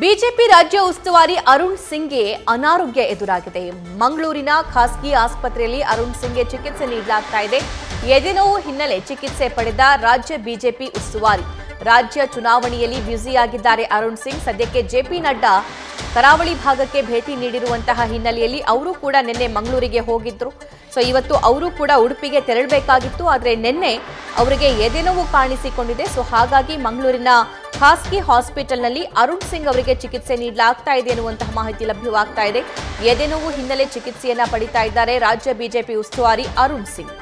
BJP ರಾಜ್ಯ ಉಸ್ತುವಾರಿ ಅರುಣ್ ಸಿಂಗ್ಗೆ ಅನಾರೋಗ್ಯ ಎದುರಾಗಿದೆ ಮಂಗಳೂರಿನ ಖಾಸಗಿ ಆಸ್ಪತ್ರೆಯಲ್ಲಿ ಅರುಣ್ ಸಿಂಗ್ಗೆ ಚಿಕಿತ್ಸೆ ನೀಡಲಾಗ್ತಾ ಇದೆ ಎದೆನೋವು ಹಿನ್ನೆಲೆ ಚಿಕಿತ್ಸೆ ಪಡೆದ ರಾಜ್ಯ ಬಿಜೆಪಿ ಉಸ್ತುವಾರಿ ರಾಜ್ಯ ಚುನಾವಣೆಯಲ್ಲಿ ಬ್ಯುಸಿಯಾಗಿದ್ದಾರೆ ಅರುಣ್ ಸಿಂಗ್ ಸದ್ಯಕ್ಕೆ ಜೆಪಿ ನಡ್ಡಾ ಕರಾವಳಿ ಭಾಗಕ್ಕೆ ಭೇಟಿ ನೀಡಿರುವಂತಹ ಹಿನ್ನೆಲೆಯಲ್ಲಿ ಅವರು ಕೂಡ ನಿನ್ನೆ ಮಂಗಳೂರಿಗೆ ಹೋಗಿದ್ರು ಸೊ ಇವತ್ತು ಅವರು ಕೂಡ ಉಡುಪಿಗೆ ತೆರಳಬೇಕಾಗಿತ್ತು ಆದರೆ ನಿನ್ನೆ ಅವರಿಗೆ ಎದೆನೋವು ಕಾಣಿಸಿಕೊಂಡಿದೆ ಸೊ ಹಾಗಾಗಿ ಮಂಗಳೂರಿನ ಖಾಸಗಿ ಹಾಸ್ಪಿಟಲ್ನಲ್ಲಿ ಅರುಣ್ ಸಿಂಗ್ ಅವರಿಗೆ ಚಿಕಿತ್ಸೆ ನೀಡಲಾಗ್ತಾ ಇದೆ ಎನ್ನುವಂತಹ ಮಾಹಿತಿ ಲಭ್ಯವಾಗ್ತಾ ಇದೆ ಎದೆನೋವು ಹಿನ್ನೆಲೆ ಚಿಕಿತ್ಸೆಯನ್ನ ಪಡಿತಾ ಇದ್ದಾರೆ ರಾಜ್ಯ ಬಿಜೆಪಿ ಉಸ್ತುವಾರಿ ಅರುಣ್ ಸಿಂಗ್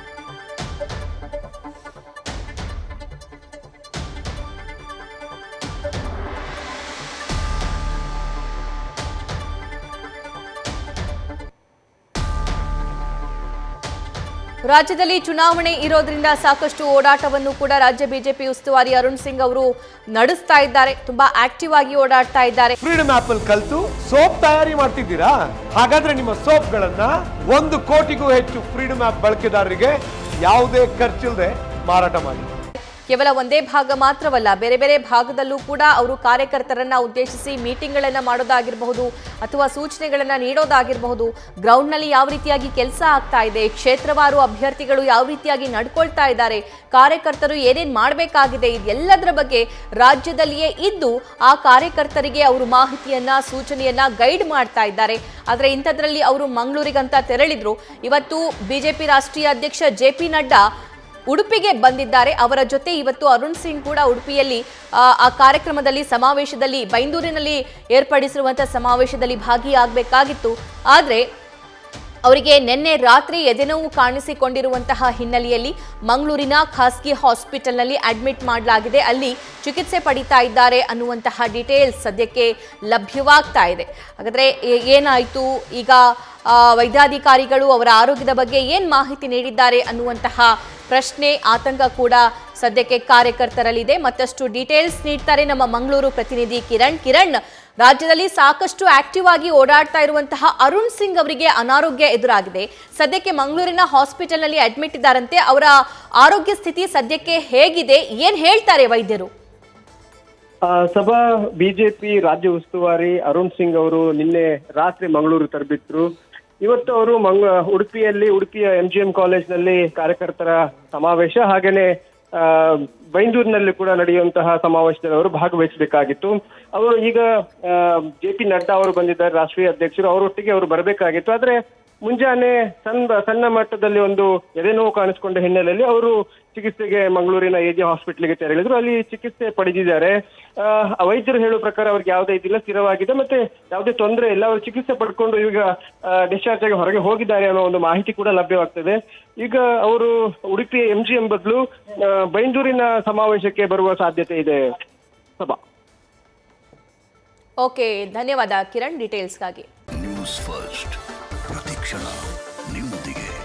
ರಾಜ್ಯದಲ್ಲಿ ಚುನಾವಣೆ ಇರೋದ್ರಿಂದ ಸಾಕಷ್ಟು ಓಡಾಟವನ್ನು ಕೂಡ ರಾಜ್ಯ ಬಿಜೆಪಿ ಉಸ್ತುವಾರಿ ಅರುಣ್ ಸಿಂಗ್ ಅವರು ನಡೆಸ್ತಾ ಇದ್ದಾರೆ ತುಂಬಾ ಆಕ್ಟಿವ್ ಆಗಿ ಓಡಾಡ್ತಾ ಇದ್ದಾರೆ ಫ್ರೀಡಮ್ ಆಪ್ ಅಲ್ಲಿ ಕಲ್ತು ಸೋಪ್ ತಯಾರಿ ಮಾಡ್ತಿದ್ದೀರಾ ಹಾಗಾದ್ರೆ ನಿಮ್ಮ ಸೋಪ್ಗಳನ್ನ ಒಂದು ಕೋಟಿಗೂ ಹೆಚ್ಚು ಫ್ರೀಡಮ್ ಆಪ್ ಬಳಕೆದಾರರಿಗೆ ಯಾವುದೇ ಖರ್ಚಿಲ್ಲದೆ ಮಾರಾಟ ಮಾಡಿ ಕೇವಲ ಒಂದೇ ಭಾಗ ಮಾತ್ರವಲ್ಲ ಬೇರೆ ಬೇರೆ ಭಾಗದಲ್ಲೂ ಕೂಡ ಅವರು ಕಾರ್ಯಕರ್ತರನ್ನ ಉದ್ದೇಶಿಸಿ ಮೀಟಿಂಗ್ಗಳನ್ನ ಮಾಡೋದಾಗಿರಬಹುದು ಅಥವಾ ಸೂಚನೆಗಳನ್ನ ನೀಡೋದಾಗಿರಬಹುದು ಗ್ರೌಂಡ್ನಲ್ಲಿ ಯಾವ ರೀತಿಯಾಗಿ ಕೆಲಸ ಆಗ್ತಾ ಇದೆ ಕ್ಷೇತ್ರವಾರು ಅಭ್ಯರ್ಥಿಗಳು ಯಾವ ರೀತಿಯಾಗಿ ನಡ್ಕೊಳ್ತಾ ಇದ್ದಾರೆ ಕಾರ್ಯಕರ್ತರು ಏನೇನ್ ಮಾಡಬೇಕಾಗಿದೆ ಇದೆಲ್ಲದರ ಬಗ್ಗೆ ರಾಜ್ಯದಲ್ಲಿಯೇ ಇದ್ದು ಆ ಕಾರ್ಯಕರ್ತರಿಗೆ ಅವರು ಮಾಹಿತಿಯನ್ನ ಸೂಚನೆಯನ್ನ ಗೈಡ್ ಮಾಡ್ತಾ ಇದ್ದಾರೆ ಆದರೆ ಇಂಥದ್ರಲ್ಲಿ ಅವರು ಮಂಗಳೂರಿಗಂತ ತೆರಳಿದ್ರು ಇವತ್ತು ಬಿಜೆಪಿ ರಾಷ್ಟ್ರೀಯ ಅಧ್ಯಕ್ಷ ಜೆ ಪಿ ನಡ್ಡಾ ಉಡುಪಿಗೆ ಬಂದಿದ್ದಾರೆ ಅವರ ಜೊತೆ ಇವತ್ತು ಅರುಣ್ ಸಿಂಗ್ ಕೂಡ ಉಡುಪಿಯಲ್ಲಿ ಆ, ಆ ಕಾರ್ಯಕ್ರಮದಲ್ಲಿ ಸಮಾವೇಶದಲ್ಲಿ ಬೈಂದೂರಿನಲ್ಲಿ ಏರ್ಪಡಿಸಿರುವಂತಹ ಸಮಾವೇಶದಲ್ಲಿ ಭಾಗಿಯಾಗಬೇಕಾಗಿತ್ತು ಆದರೆ ಅವರಿಗೆ ನಿನ್ನೆ ರಾತ್ರಿ ಎದೆನೋವು ಕಾಣಿಸಿಕೊಂಡಿರುವಂತಹ ಹಿನ್ನೆಲೆಯಲ್ಲಿ ಮಂಗಳೂರಿನ ಖಾಸಗಿ ಹಾಸ್ಪಿಟಲ್ನಲ್ಲಿ ಅಡ್ಮಿಟ್ ಮಾಡಲಾಗಿದೆ ಅಲ್ಲಿ ಚಿಕಿತ್ಸೆ ಪಡಿತಾ ಇದ್ದಾರೆ ಅನ್ನುವಂತಹ ಡೀಟೇಲ್ಸ್ ಸದ್ಯಕ್ಕೆ ಲಭ್ಯವಾಗ್ತಾ ಇದೆ ಹಾಗಾದ್ರೆ ಏ- ಏನಾಯ್ತು ಈಗ ಆ, ವೈದ್ಯಾಧಿಕಾರಿಗಳು ಅವರ ಆರೋಗ್ಯದ ಬಗ್ಗೆ ಏನ್ ಮಾಹಿತಿ ನೀಡಿದ್ದಾರೆ ಅನ್ನುವಂತಹ ಪ್ರಶ್ನೆ ಆತಂಕ ಕೂಡ ಸದ್ಯಕ್ಕೆ ಕಾರ್ಯಕರ್ತರಲ್ಲಿದೆ ಮತ್ತಷ್ಟು ಡೀಟೇಲ್ಸ್ ನೀಡ್ತಾರೆ ನಮ್ಮ ಮಂಗಳೂರು ಪ್ರತಿನಿಧಿ ಕಿರಣ್ ಕಿರಣ್ ರಾಜ್ಯದಲ್ಲಿ ಸಾಕಷ್ಟು ಆಕ್ಟಿವ್ ಆಗಿ ಓಡಾಡ್ತಾ ಇರುವಂತಹ ಅರುಣ್ ಸಿಂಗ್ ಅವರಿಗೆ ಅನಾರೋಗ್ಯ ಎದುರಾಗಿದೆ ಸದ್ಯಕ್ಕೆ ಮಂಗಳೂರಿನ ಹಾಸ್ಪಿಟಲ್ನಲ್ಲಿ ಅಡ್ಮಿಟ್ ಇದ್ದಾರಂತೆ ಅವರ ಆರೋಗ್ಯ ಸ್ಥಿತಿ ಸದ್ಯಕ್ಕೆ ಹೇಗಿದೆ ಏನ್ ಹೇಳ್ತಾರೆ ವೈದ್ಯರು ಆ, ಸಭಾ ಬಿಜೆಪಿ ರಾಜ್ಯ ಉಸ್ತುವಾರಿ ಅರುಣ್ ಸಿಂಗ್ ಅವರು ನಿನ್ನೆ ರಾತ್ರಿ ಮಂಗಳೂರು ತಲುಪಿದ್ರು ಇವತ್ತು ಅವರು ಮಂಗ ಉಡುಪಿಯಲ್ಲಿ ಉಡುಪಿಯ ಎಂ ಜಿ ಎಂ ಕಾಲೇಜ್ನಲ್ಲಿ ಕಾರ್ಯಕರ್ತರ ಸಮಾವೇಶ ಹಾಗೇನೆ ಆ, ಬೈಂದೂರಿನಲ್ಲಿ ಕೂಡ ನಡೆಯುವಂತಹ ಸಮಾವೇಶದಲ್ಲಿ ಅವರು ಭಾಗವಹಿಸಬೇಕಾಗಿತ್ತು ಅವರು ಈಗ ಜೆ ಪಿ ನಡ್ಡಾ ಅವರು ಬಂದಿದ್ದಾರೆ ರಾಷ್ಟ್ರೀಯ ಅಧ್ಯಕ್ಷರು ಅವರೊಟ್ಟಿಗೆ ಅವರು ಬರಬೇಕಾಗಿತ್ತು ಆದ್ರೆ ಮುಂಜಾನೆ ಸಣ್ಣ ಸಣ್ಣ ಮಟ್ಟದಲ್ಲಿ ಒಂದು ಎದೆನೋವು ಕಾಣಿಸಿಕೊಂಡ ಹಿನ್ನೆಲೆಯಲ್ಲಿ ಅವರು ಚಿಕಿತ್ಸೆಗೆ ಮಂಗಳೂರಿನ ಎ ಜೆ ಹಾಸ್ಪಿಟ್ಲಿಗೆ ತೆರಳಿದ್ರು ಅಲ್ಲಿ ಚಿಕಿತ್ಸೆ ಪಡೆದಿದ್ದಾರೆ ಆ, ವೈದ್ಯರು ಹೇಳುವ ಪ್ರಕಾರ ಅವ್ರಿಗೆ ಯಾವುದೇ ಇದಿಲ್ಲ ಸ್ಥಿರವಾಗಿದೆ ಮತ್ತೆ ಯಾವುದೇ ತೊಂದರೆ ಇಲ್ಲ ಅವರು ಚಿಕಿತ್ಸೆ ಪಡ್ಕೊಂಡು ಈಗ ಡಿಸ್ಚಾರ್ಜ್ ಆಗಿ ಹೊರಗೆ ಹೋಗಿದ್ದಾರೆ ಅನ್ನೋ ಒಂದು ಮಾಹಿತಿ ಕೂಡ ಲಭ್ಯವಾಗ್ತದೆ ಈಗ ಅವರು ಉಡುಪಿ ಎಂ ಜಿ ಎಂ ಬದಲು ಬೈಂದೂರಿನ ಸಮಾವೇಶಕ್ಕೆ ಬರುವ ಸಾಧ್ಯತೆ ಇದೆ ಸಭಾ ಓಕೆ ಧನ್ಯವಾದ ಕಿರಣ್ ಡೀಟೇಲ್ಸ್ಗಾಗಿ ನ್ಯೂಸ್ ಫಸ್ಟ್ ಪ್ರತಿಕ್ಷಣ ನಿಮ್ಮೊಂದಿಗೆ